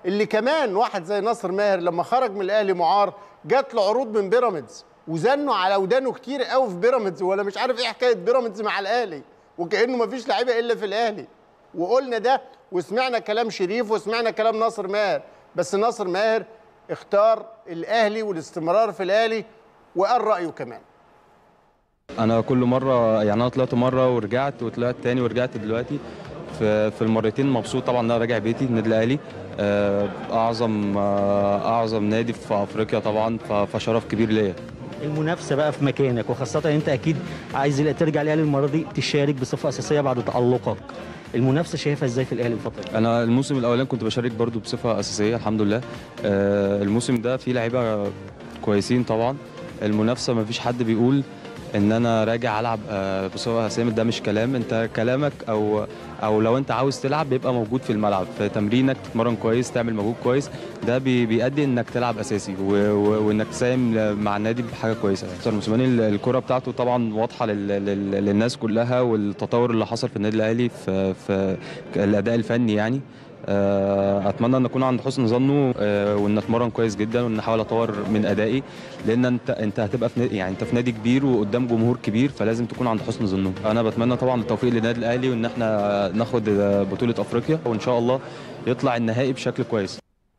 اللي كمان واحد زي ناصر ماهر لما خرج من الاهلي معار جات له عروض من بيراميدز وزنوا على ودانه كتير قوي في بيراميدز ولا مش عارف ايه حكايه بيراميدز مع الاهلي وكانه ما فيش لعيبه الا في الاهلي وقلنا ده وسمعنا كلام شريف وسمعنا كلام ناصر ماهر بس ناصر ماهر اختار الاهلي والاستمرار في الاهلي وقال رايه كمان انا كل مره يعني انا طلعت مره ورجعت وطلعت تاني ورجعت دلوقتي في في المرتين مبسوط طبعا ان انا راجع بيتي النادي الاهلي آه، اعظم آه، اعظم نادي في افريقيا طبعا ف- فشرف كبير ليا المنافسه بقى في مكانك وخاصه ان انت اكيد عايز ترجع الاهلي المره دي تشارك بصفه اساسيه بعد تالقك المنافسه شايفها ازاي في الاهلي الفتره دي انا الموسم الاولاني كنت بشارك برضو بصفه اساسيه الحمد لله آه، الموسم ده فيه لعيبه كويسين طبعا المنافسه ما فيش حد بيقول ان انا راجع العب آه، بصفه اساسيه ده مش كلام انت كلامك او او لو انت عاوز تلعب بيبقى موجود في الملعب في تمرينك تتمرن كويس تعمل مجهود كويس ده بي- بيؤدي انك تلعب اساسي و- و- وانك تساهم مع النادي بحاجه كويسه مستر موسيماني ال- الكره بتاعته طبعا واضحه لل- لل- للناس كلها والتطور اللي حصل في النادي الاهلي في في الاداء الفني يعني آه، اتمنى ان اكون عند حسن ظنه آه، وان اتمرن كويس جدا وان احاول اطور من ادائي لان انت انت هتبقى في نادي- يعني انت في نادي كبير وقدام جمهور كبير فلازم تكون عند حسن ظنه انا بتمنى طبعا التوفيق للنادي الاهلي وان احنا ناخد آه، بطوله افريقيا وان شاء الله يطلع النهائي بشكل كويس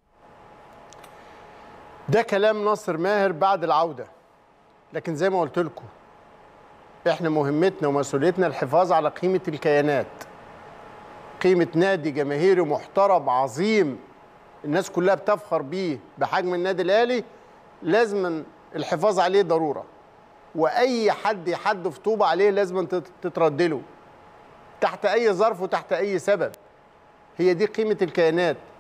ده كلام ناصر ماهر بعد العودة لكن زي ما قلت لكم احنا مهمتنا ومسؤوليتنا الحفاظ على قيمة الكيانات قيمة نادي جماهيري محترم عظيم الناس كلها بتفخر بيه بحجم النادي الأهلي لازم الحفاظ عليه ضرورة وأي حد يحدف طوبة عليه لازم تت- تتردله تحت أي ظرف وتحت أي سبب هي دي قيمة الكيانات